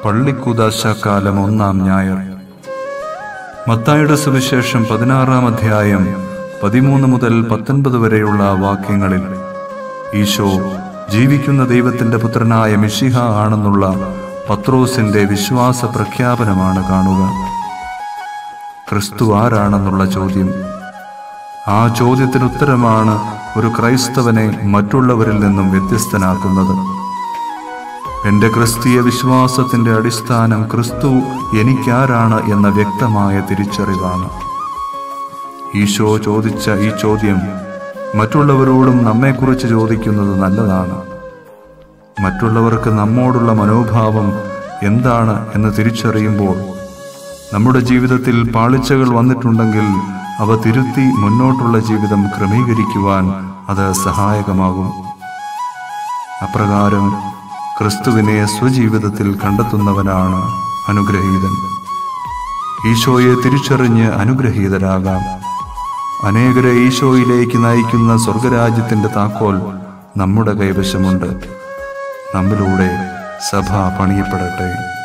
പള്ളിക്കൂതാശക്കാലം ഒന്നാം ഞായർ മത്തായുടെ സുവിശേഷം പതിനാറാം അധ്യായം പതിമൂന്ന് മുതൽ പത്തൊൻപത് വരെയുള്ള വാക്യങ്ങളിൽ ഈശോ ജീവിക്കുന്ന ദൈവത്തിന്റെ പുത്രനായ മിഷിഹ ആണെന്നുള്ള പത്രോസിന്റെ വിശ്വാസ പ്രഖ്യാപനമാണ് കാണുക ക്രിസ്തു ആരാണെന്നുള്ള ചോദ്യം ആ ചോദ്യത്തിന് ഉത്തരമാണ് ഒരു ക്രൈസ്തവനെ മറ്റുള്ളവരിൽ നിന്നും വ്യത്യസ്തനാക്കുന്നത് എന്റെ ക്രിസ്തീയ വിശ്വാസത്തിന്റെ അടിസ്ഥാനം ക്രിസ്തു എനിക്കാരാണ് എന്ന വ്യക്തമായ തിരിച്ചറിവാണ് ഈശോ ചോദിച്ച ഈ ചോദ്യം മറ്റുള്ളവരോടും നമ്മെക്കുറിച്ച് ചോദിക്കുന്നത് നല്ലതാണ് മറ്റുള്ളവർക്ക് നമ്മോടുള്ള മനോഭാവം എന്താണ് എന്ന് തിരിച്ചറിയുമ്പോൾ നമ്മുടെ ജീവിതത്തിൽ പാളിച്ചകൾ വന്നിട്ടുണ്ടെങ്കിൽ അവ തിരുത്തി മുന്നോട്ടുള്ള ജീവിതം ക്രമീകരിക്കുവാൻ അത് സഹായകമാകും അപ്രകാരം ക്രിസ്തുവിനെ സ്വജീവിതത്തിൽ കണ്ടെത്തുന്നവനാണ് അനുഗ്രഹീതൻ ഈശോയെ തിരിച്ചറിഞ്ഞ് അനുഗ്രഹീതരാകാം അനേകരെ ഈശോയിലേക്ക് നയിക്കുന്ന സ്വർഗരാജ്യത്തിന്റെ താക്കോൽ നമ്മുടെ കൈവശമുണ്ട് നമ്മിലൂടെ സഭ പണിയപ്പെടട്ടെ